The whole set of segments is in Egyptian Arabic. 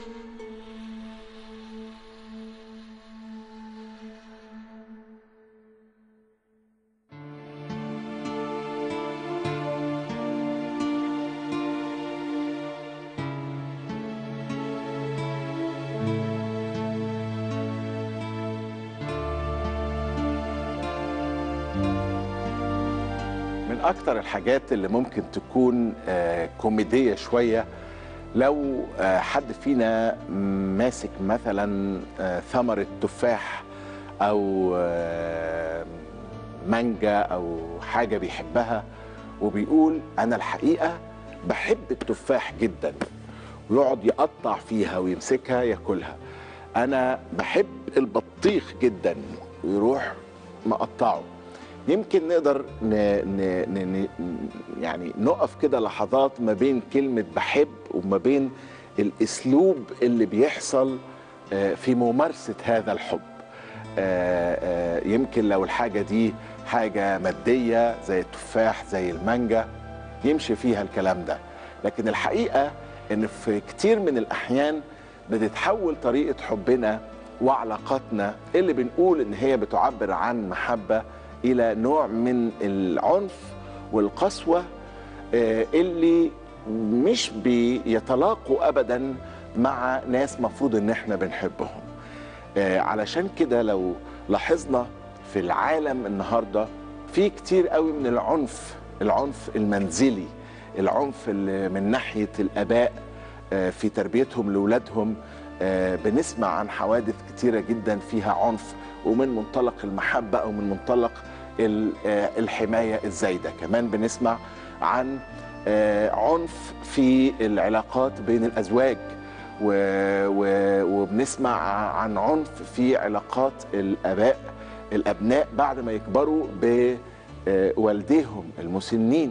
من اكتر الحاجات اللي ممكن تكون آه، كوميديه شويه لو آه، حد فينا ماسك مثلا آه، ثمره تفاح او آه، مانجا او حاجه بيحبها وبيقول انا الحقيقه بحب التفاح جدا ويقعد يقطع فيها ويمسكها ياكلها انا بحب البطيخ جدا ويروح مقطعه يمكن نقدر ن... ن... ن... ن... يعني نقف كده لحظات ما بين كلمة بحب وما بين الأسلوب اللي بيحصل آه، في ممارسة هذا الحب آه، آه، يمكن لو الحاجة دي حاجة مادية زي التفاح زي المانجا يمشي فيها الكلام ده لكن الحقيقة ان في كتير من الأحيان بتتحول طريقة حبنا وعلاقاتنا اللي بنقول ان هي بتعبر عن محبة الى نوع من العنف والقسوة آه، اللي مش بيتلاقوا ابدا مع ناس مفروض ان احنا بنحبهم آه، علشان كده لو لاحظنا في العالم النهارده في كتير قوي من العنف العنف المنزلي العنف اللي من ناحيه الاباء آه، في تربيتهم لاولادهم آه، بنسمع عن حوادث كتيره جدا فيها عنف ومن منطلق المحبه او من منطلق ال- آه، الحمايه الزايده كمان بنسمع عن آه، عنف في العلاقات بين الازواج و... و... وبنسمع عن عنف في علاقات الاباء الابناء بعد ما يكبروا بوالديهم المسنين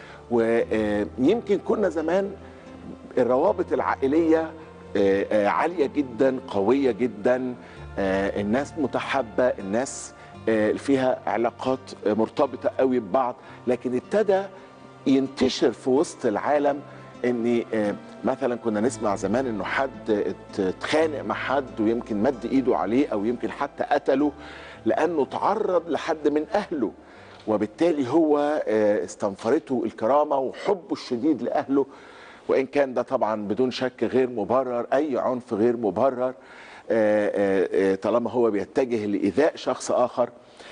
ويمكن كنا زمان الروابط العائليه آه، آه، عاليه جدا قويه جدا آه، الناس متحابه الناس آه، فيها علاقات آه، مرتبطه قوي ببعض لكن ابتدى ينتشر في وسط العالم ان آه، مثلا كنا نسمع زمان انه حد ات- اتخانق مع حد ويمكن مد ايده عليه او يمكن حتى قتله لانه تعرض لحد من اهله وبالتالي هو آه، استنفرته الكرامه وحبه الشديد لاهله وان كان ده طبعا بدون شك غير مبرر اي عنف غير مبرر آه، آه، آه، طالما هو بيتجه لايذاء شخص اخر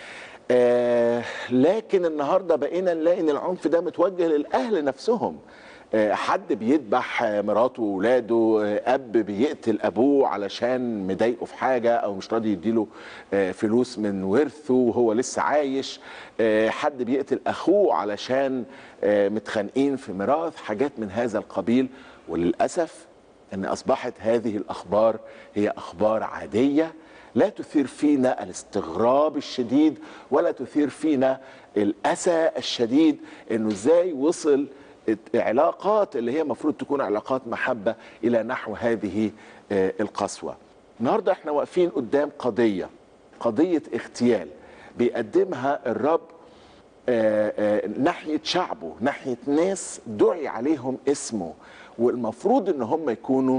آه، لكن النهارده بقينا نلاقي ان العنف ده متوجه للاهل نفسهم آه، حد بيذبح آه، مراته واولاده آه، اب بيقتل ابوه علشان مضايقه في حاجه او مش راضي يديله آه، فلوس من ورثه وهو لسه عايش آه، حد بيقتل اخوه علشان آه، متخانقين في ميراث حاجات من هذا القبيل وللاسف ان اصبحت هذه الاخبار هي اخبار عاديه لا تثير فينا الاستغراب الشديد ولا تثير فينا الاسى الشديد انه ازاي وصل علاقات اللي هي المفروض تكون علاقات محبه الى نحو هذه آه، القسوه. النهارده احنا واقفين قدام قضيه قضيه اغتيال بيقدمها الرب آه، آه، ناحيه شعبه ناحيه ناس دعي عليهم اسمه والمفروض ان هم يكونوا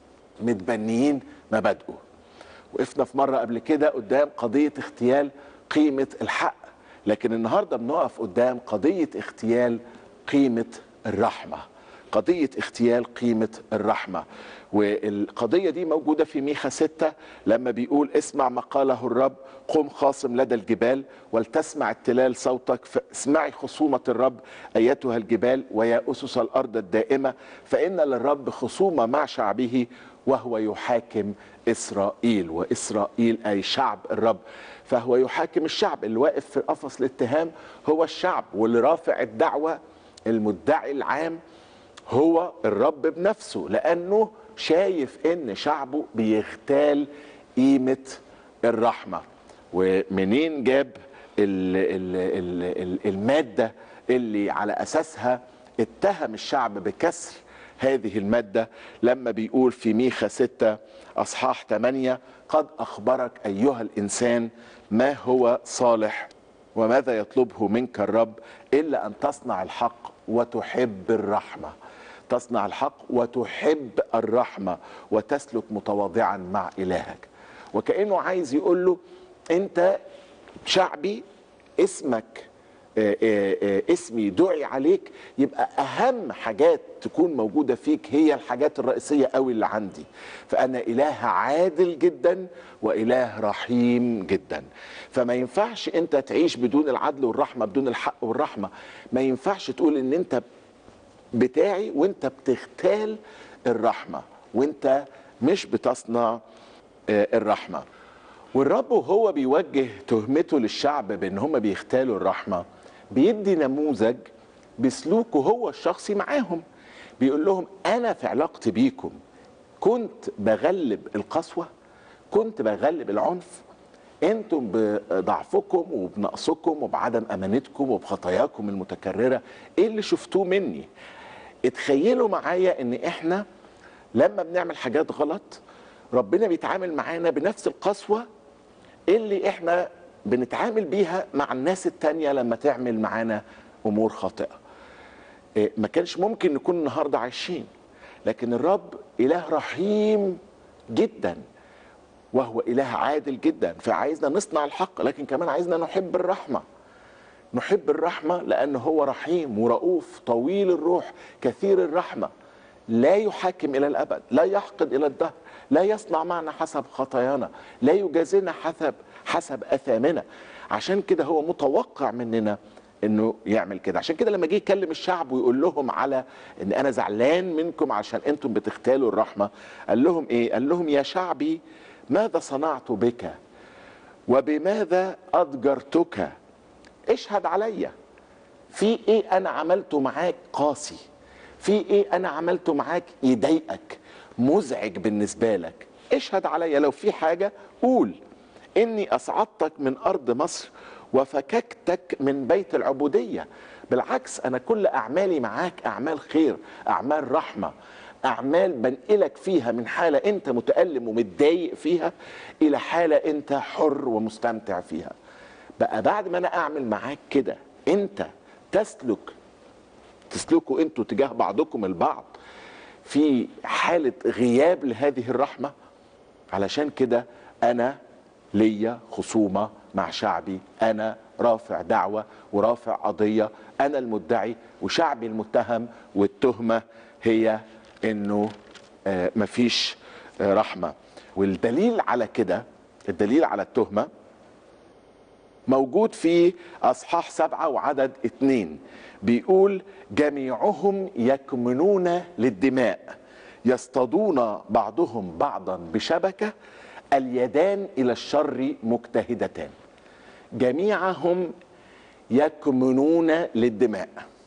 متبنيين مبادئه وقفنا في مره قبل كده قدام قضيه اغتيال قيمه الحق لكن النهارده بنقف قدام قضيه اغتيال قيمه الرحمه قضية اغتيال قيمة الرحمة والقضية دي موجودة في ميخا ستة لما بيقول اسمع ما قاله الرب قم خاصم لدى الجبال ولتسمع التلال صوتك فاسمعي خصومة الرب أيتها الجبال ويا أسس الأرض الدائمة فإن للرب خصومة مع شعبه وهو يحاكم إسرائيل وإسرائيل أي شعب الرب فهو يحاكم الشعب اللي واقف في قفص الاتهام هو الشعب واللي رافع الدعوة المدعي العام هو الرب بنفسه لانه شايف ان شعبه بيغتال قيمه الرحمه ومنين جاب ال ال ال ال الماده اللي على اساسها اتهم الشعب بكسر هذه الماده لما بيقول في ميخا 6 اصحاح 8 قد اخبرك ايها الانسان ما هو صالح وماذا يطلبه منك الرب الا ان تصنع الحق وتحب الرحمه تصنع الحق وتحب الرحمه وتسلك متواضعا مع الهك وكانه عايز يقول له انت شعبي اسمك آه، آه، آه، اسمي دعي عليك يبقى اهم حاجات تكون موجوده فيك هي الحاجات الرئيسيه قوي اللي عندي فانا اله عادل جدا واله رحيم جدا فما ينفعش انت تعيش بدون العدل والرحمه بدون الحق والرحمه ما ينفعش تقول ان انت بتاعي وانت بتغتال الرحمه وانت مش بتصنع آه، الرحمه والرب وهو بيوجه تهمته للشعب بان هم بيغتالوا الرحمه بيدي نموذج بسلوكه هو الشخصي معاهم بيقول لهم انا في علاقتي بيكم كنت بغلب القسوه كنت بغلب العنف انتم بضعفكم وبنقصكم وبعدم امانتكم وبخطاياكم المتكرره ايه اللي شفتوه مني اتخيلوا معايا ان احنا لما بنعمل حاجات غلط ربنا بيتعامل معانا بنفس القسوه اللي احنا بنتعامل بيها مع الناس التانية لما تعمل معانا امور خاطئه إيه، ما كانش ممكن نكون النهارده عايشين لكن الرب اله رحيم جدا وهو اله عادل جدا فعايزنا نصنع الحق لكن كمان عايزنا نحب الرحمه نحب الرحمه لانه هو رحيم ورؤوف طويل الروح كثير الرحمه لا يحاكم الى الابد لا يحقد الى الدهر لا يصنع معنا حسب خطايانا لا يجازينا حسب حسب اثامنا عشان كده هو متوقع مننا انه يعمل كده عشان كده لما جه يكلم الشعب ويقول لهم على ان انا زعلان منكم عشان انتم بتختالوا الرحمه قال لهم ايه قال لهم يا شعبي ماذا صنعت بك وبماذا اضجرتك اشهد عليا في ايه انا عملته معاك قاسي في ايه انا عملته معاك يضايقك مزعج بالنسبه لك اشهد عليا لو في حاجه قول اني اصعدتك من ارض مصر وفككتك من بيت العبوديه بالعكس انا كل اعمالي معاك اعمال خير اعمال رحمه اعمال بنقلك فيها من حاله انت متالم ومتضايق فيها الى حاله انت حر ومستمتع فيها بقى بعد ما انا اعمل معاك كده انت تسلك تسلكوا انتوا تجاه بعضكم البعض في حالة غياب لهذه الرحمة علشان كده أنا ليا خصومة مع شعبي أنا رافع دعوة ورافع قضية أنا المدعي وشعبي المتهم والتهمة هي إنه آه، مفيش آه، رحمة والدليل على كده الدليل على التهمة موجود في اصحاح سبعه وعدد اتنين بيقول جميعهم يكمنون للدماء يصطادون بعضهم بعضا بشبكه اليدان الى الشر مجتهدتان جميعهم يكمنون للدماء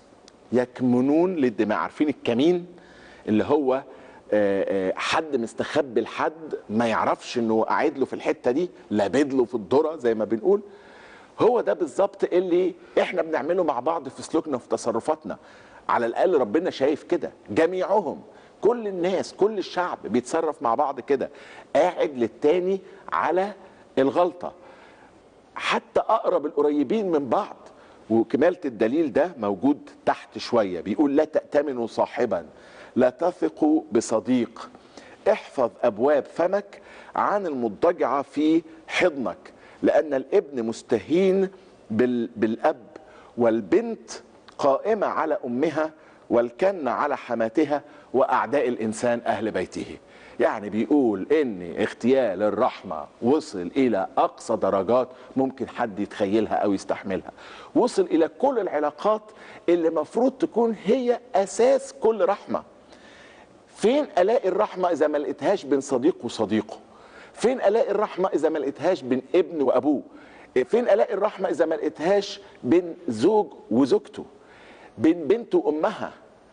يكمنون للدماء عارفين الكمين اللي هو آه، آه، حد مستخبي لحد ما يعرفش انه قاعد له في الحته دي لابد له في الذره زي ما بنقول هو ده بالظبط اللي احنا بنعمله مع بعض في سلوكنا وفي تصرفاتنا على الاقل ربنا شايف كده جميعهم كل الناس كل الشعب بيتصرف مع بعض كده قاعد للتاني على الغلطه حتى اقرب القريبين من بعض وكمالة الدليل ده موجود تحت شوية بيقول لا تأتمنوا صاحبا لا تثقوا بصديق احفظ أبواب فمك عن المضطجعة في حضنك لأن الابن مستهين بال... بالأب والبنت قائمة على أمها والكن على حماتها وأعداء الإنسان أهل بيته يعني بيقول ان اغتيال الرحمه وصل الى اقصى درجات ممكن حد يتخيلها او يستحملها وصل الى كل العلاقات اللي مفروض تكون هي اساس كل رحمه فين الاقي الرحمه اذا ما لقيتهاش بين صديق وصديقه فين الاقي الرحمه اذا ما لقيتهاش بين ابن وابوه فين الاقي الرحمه اذا ما لقيتهاش بين زوج وزوجته بين بنت وامها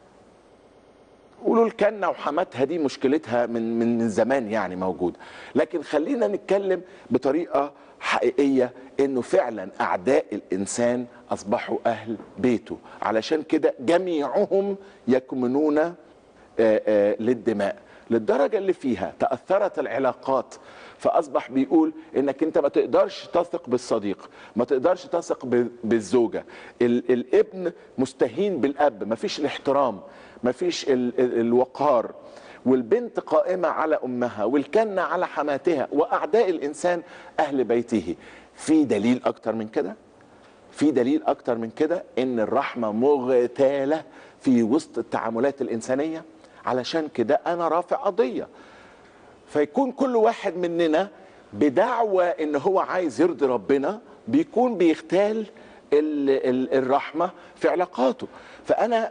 قولوا الكنة وحماتها دي مشكلتها من من من زمان يعني موجودة لكن خلينا نتكلم بطريقة حقيقية انه فعلا اعداء الانسان اصبحوا اهل بيته علشان كده جميعهم يكمنون آه، آه، للدماء للدرجة اللي فيها تأثرت العلاقات فأصبح بيقول إنك أنت ما تقدرش تثق بالصديق ما تقدرش تثق ب- بالزوجة ال- الابن مستهين بالأب ما فيش الاحترام مفيش ال- ال- الوقار والبنت قائمة على أمها والكنة على حماتها وأعداء الإنسان أهل بيته في دليل أكتر من كده في دليل أكتر من كده إن الرحمة مغتالة في وسط التعاملات الإنسانية علشان كده أنا رافع قضية فيكون كل واحد مننا بدعوى ان هو عايز يرضي ربنا بيكون بيختال ال- ال- الرحمه في علاقاته فانا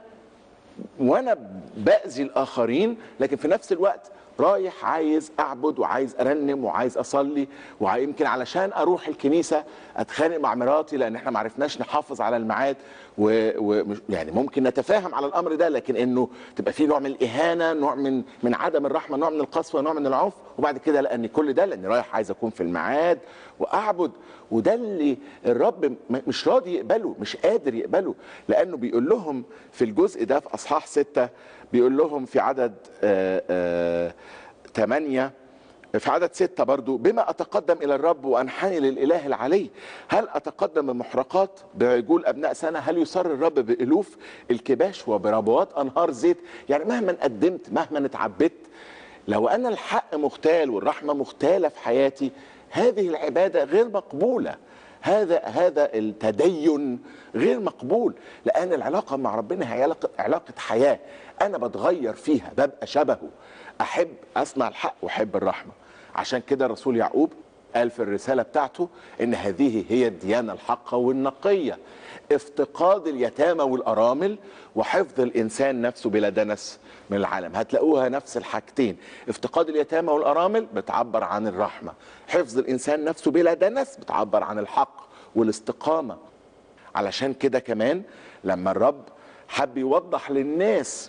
وانا باذي الاخرين لكن في نفس الوقت رايح عايز اعبد وعايز ارنم وعايز اصلي ويمكن علشان اروح الكنيسه اتخانق مع مراتي لان احنا ما عرفناش نحافظ على الميعاد و... و... يعني ممكن نتفاهم على الامر ده لكن انه تبقى في نوع من الاهانه نوع من من عدم الرحمه نوع من القسوه نوع من العنف وبعد كده لان كل ده لاني رايح عايز اكون في الميعاد واعبد وده اللي الرب م- مش راضي يقبله مش قادر يقبله لانه بيقول لهم في الجزء ده في اصحاح ستة بيقول لهم في عدد آه، آه، ثمانية في عدد ستة برضو بما أتقدم إلى الرب وأنحني للإله العلي هل أتقدم بمحرقات بعجول أبناء سنة هل يسر الرب بألوف الكباش وبربوات أنهار زيت يعني مهما قدمت مهما اتعبدت لو أنا الحق مختال والرحمة مختالة في حياتي هذه العبادة غير مقبولة هذا هذا التدين غير مقبول لان العلاقه مع ربنا هي علاقه علاقه حياه انا بتغير فيها ببقى شبهه احب اسمع الحق واحب الرحمه عشان كده الرسول يعقوب قال في الرساله بتاعته ان هذه هي الديانه الحقه والنقيه افتقاد اليتامى والارامل وحفظ الانسان نفسه بلا دنس من العالم هتلاقوها نفس الحاجتين افتقاد اليتامى والارامل بتعبر عن الرحمه حفظ الانسان نفسه بلا دنس بتعبر عن الحق والاستقامه علشان كده كمان لما الرب حب يوضح للناس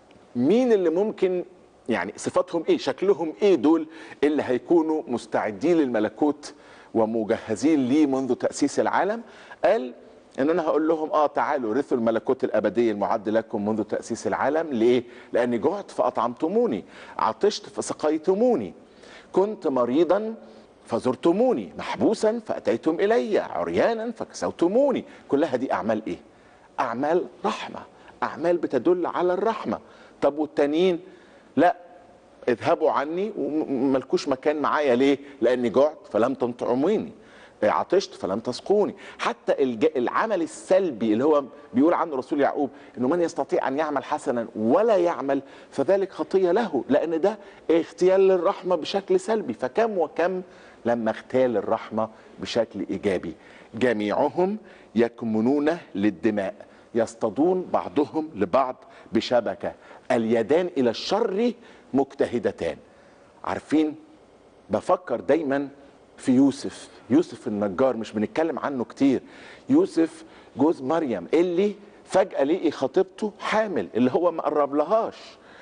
مين اللي ممكن يعني صفاتهم ايه شكلهم ايه دول اللي هيكونوا مستعدين للملكوت ومجهزين ليه منذ تأسيس العالم قال ان انا هقول لهم اه تعالوا رثوا الملكوت الابدي المعد لكم منذ تأسيس العالم ليه لاني جعت فاطعمتموني عطشت فسقيتموني كنت مريضا فزرتموني محبوسا فاتيتم الي عريانا فكسوتموني كلها دي اعمال ايه اعمال رحمه اعمال بتدل على الرحمه طب والتانيين لا اذهبوا عني وملكوش مكان معايا ليه لاني جعت فلم تطعموني عطشت فلم تسقوني حتى الج- العمل السلبي اللي هو بيقول عنه رسول يعقوب انه من يستطيع ان يعمل حسنا ولا يعمل فذلك خطيه له لان ده اغتيال للرحمه بشكل سلبي فكم وكم لما اغتال الرحمه بشكل ايجابي جميعهم يكمنون للدماء يصطادون بعضهم لبعض بشبكه اليدان الى الشر مجتهدتان عارفين بفكر دايما في يوسف يوسف النجار مش بنتكلم عنه كتير يوسف جوز مريم اللي فجأة لقي خطيبته حامل اللي هو ما قرب لهاش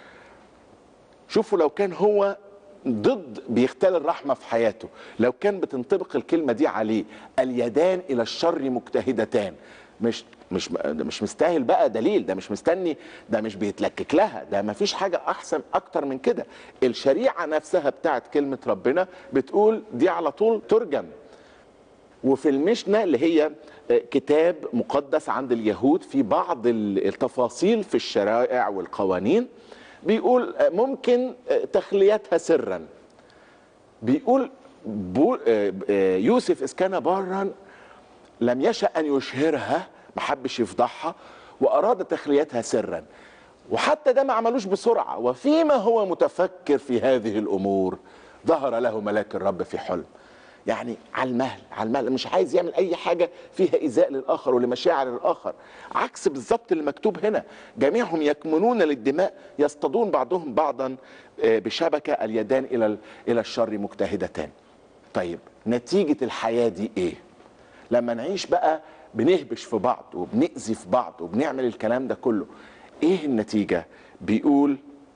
شوفوا لو كان هو ضد بيختال الرحمة في حياته لو كان بتنطبق الكلمة دي عليه اليدان إلى الشر مجتهدتان مش مش ده مش مستاهل بقى دليل ده مش مستني ده مش بيتلكك لها ده ما فيش حاجة أحسن أكتر من كده الشريعة نفسها بتاعت كلمة ربنا بتقول دي على طول ترجم وفي المشنة اللي هي كتاب مقدس عند اليهود في بعض التفاصيل في الشرائع والقوانين بيقول ممكن تخليتها سرا بيقول بو يوسف إذ كان برا لم يشأ أن يشهرها ما حبش يفضحها وأراد تخليتها سرا وحتى ده ما عملوش بسرعة وفيما هو متفكر في هذه الأمور ظهر له ملاك الرب في حلم يعني على المهل على المهل مش عايز يعمل اي حاجه فيها ايذاء للاخر ولمشاعر الاخر عكس بالظبط اللي مكتوب هنا جميعهم يكمنون للدماء يصطادون بعضهم بعضا بشبكه اليدان الى الى الشر مجتهدتان طيب نتيجه الحياه دي ايه لما نعيش بقى بنهبش في بعض وبنأذي في بعض وبنعمل الكلام ده كله ايه النتيجه بيقول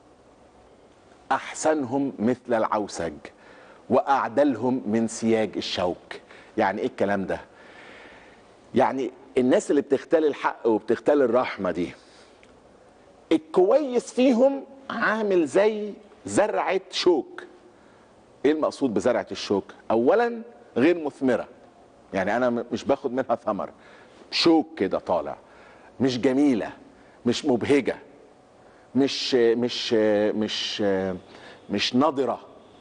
احسنهم مثل العوسج واعدلهم من سياج الشوك يعني ايه الكلام ده يعني الناس اللي بتختال الحق وبتختال الرحمه دي الكويس فيهم عامل زي زرعه شوك ايه المقصود بزرعه الشوك اولا غير مثمره يعني انا مش باخد منها ثمر شوك كده طالع مش جميله مش مبهجه مش مش مش مش نضره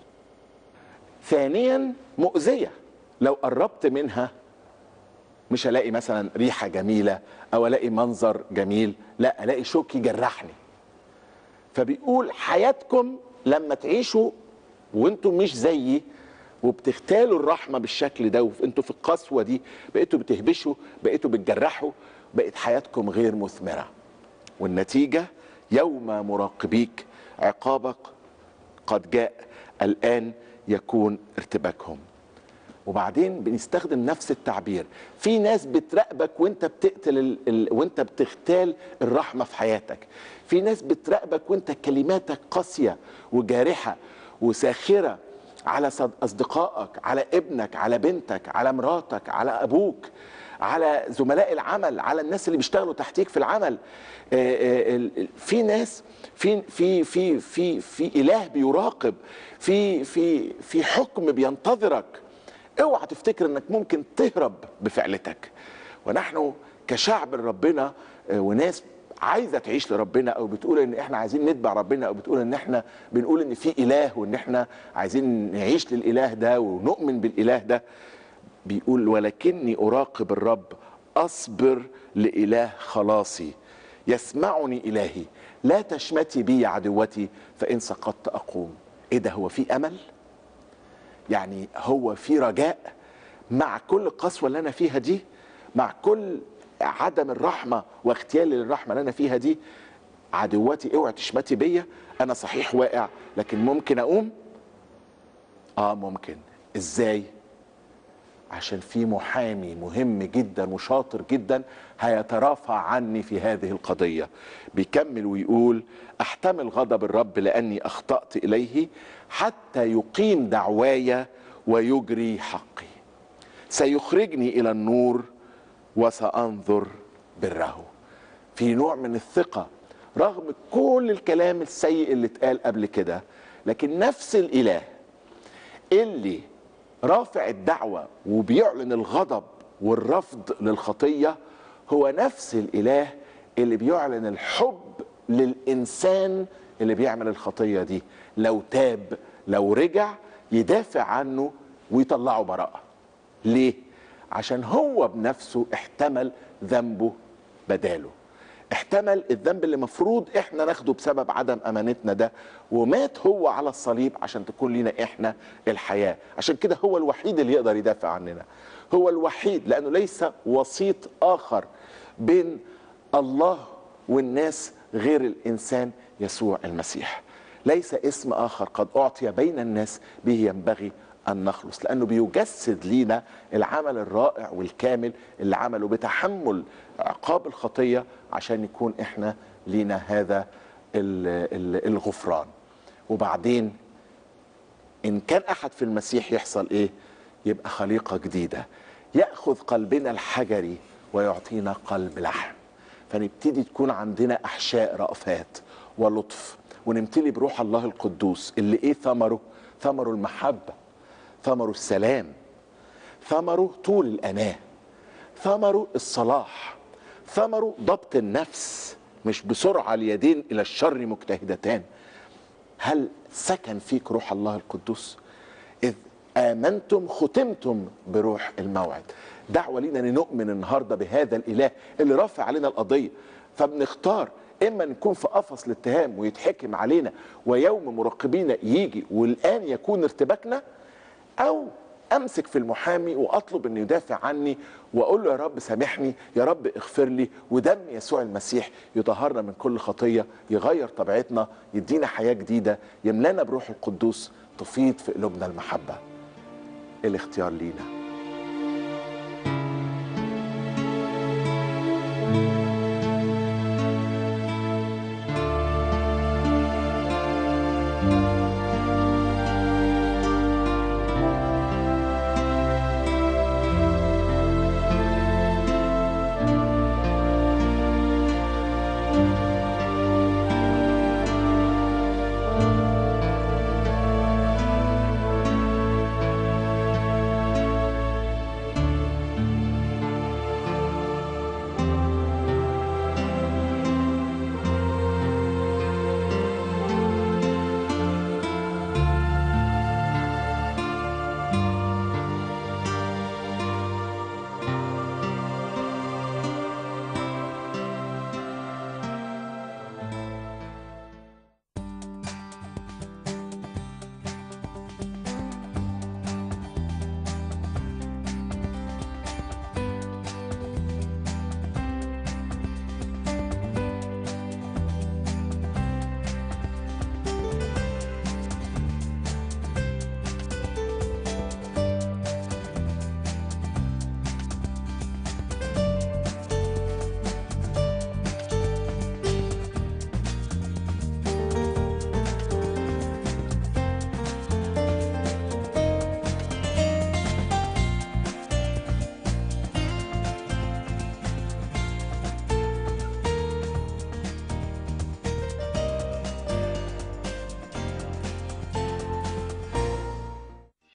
ثانيا مؤذيه لو قربت منها مش الاقي مثلا ريحه جميله او الاقي منظر جميل لا الاقي شوك يجرحني فبيقول حياتكم لما تعيشوا وانتم مش زيي وبتغتالوا الرحمه بالشكل ده وانتوا في القسوه دي بقيتوا بتهبشوا بقيتوا بتجرحوا بقت حياتكم غير مثمره والنتيجه يوم مراقبيك عقابك قد جاء الان يكون ارتباكهم وبعدين بنستخدم نفس التعبير في ناس بتراقبك وانت بتقتل ال... ال... وانت بتغتال الرحمه في حياتك في ناس بتراقبك وانت كلماتك قاسيه وجارحه وساخره على صد... اصدقائك على ابنك على بنتك على مراتك على ابوك على زملاء العمل على الناس اللي بيشتغلوا تحتيك في العمل آه، آه، ال- في ناس في في في في في اله بيراقب في في في حكم بينتظرك اوعى تفتكر انك ممكن تهرب بفعلتك ونحن كشعب ربنا آه، وناس عايزه تعيش لربنا او بتقول ان احنا عايزين نتبع ربنا او بتقول ان احنا بنقول ان في اله وان احنا عايزين نعيش للاله ده ونؤمن بالاله ده بيقول ولكني اراقب الرب اصبر لاله خلاصي يسمعني الهي لا تشمتي بي عدوتي فان سقطت اقوم ايه ده هو في امل يعني هو في رجاء مع كل القسوه اللي انا فيها دي مع كل عدم الرحمه واغتيالي للرحمه اللي انا فيها دي عدوتي اوعي تشمتي بيا انا صحيح واقع لكن ممكن اقوم اه ممكن ازاي عشان في محامي مهم جدا وشاطر جدا هيترافع عني في هذه القضية بيكمل ويقول احتمل غضب الرب لأني أخطأت إليه حتى يقيم دعواي ويجري حقي سيخرجني إلى النور وسأنظر بره في نوع من الثقة رغم كل الكلام السيء اللي اتقال قبل كده لكن نفس الإله اللي رافع الدعوة وبيعلن الغضب والرفض للخطية هو نفس الإله اللي بيعلن الحب للإنسان اللي بيعمل الخطية دي لو تاب لو رجع يدافع عنه ويطلعه براءة ليه؟ عشان هو بنفسه احتمل ذنبه بداله احتمل الذنب اللي مفروض احنا ناخده بسبب عدم امانتنا ده ومات هو على الصليب عشان تكون لنا احنا الحياه عشان كده هو الوحيد اللي يقدر يدافع عننا هو الوحيد لانه ليس وسيط اخر بين الله والناس غير الانسان يسوع المسيح ليس اسم اخر قد اعطي بين الناس به ينبغي ان نخلص لانه بيجسد لينا العمل الرائع والكامل اللي عمله بتحمل عقاب الخطيه عشان يكون احنا لينا هذا ال- ال- الغفران وبعدين ان كان احد في المسيح يحصل ايه يبقى خليقه جديده ياخذ قلبنا الحجري ويعطينا قلب لحم فنبتدي تكون عندنا احشاء رأفات ولطف ونمتلي بروح الله القدوس اللي ايه ثمره ثمره المحبه ثمره السلام ثمره طول الاناه ثمره الصلاح ثمره ضبط النفس مش بسرعه اليدين الى الشر مجتهدتان هل سكن فيك روح الله القدوس إذ آمنتم ختمتم بروح الموعد دعوة لينا أن نؤمن النهاردة بهذا الإله اللي رافع علينا القضية فبنختار إما نكون في قفص الاتهام ويتحكم علينا ويوم مراقبينا يجي والآن يكون ارتباكنا أو امسك في المحامي واطلب انه يدافع عني واقول له يا رب سامحني يا رب اغفر لي ودم يسوع المسيح يطهرنا من كل خطيه يغير طبيعتنا يدينا حياه جديده يملانا بروح القدوس تفيض في قلوبنا المحبه الاختيار لينا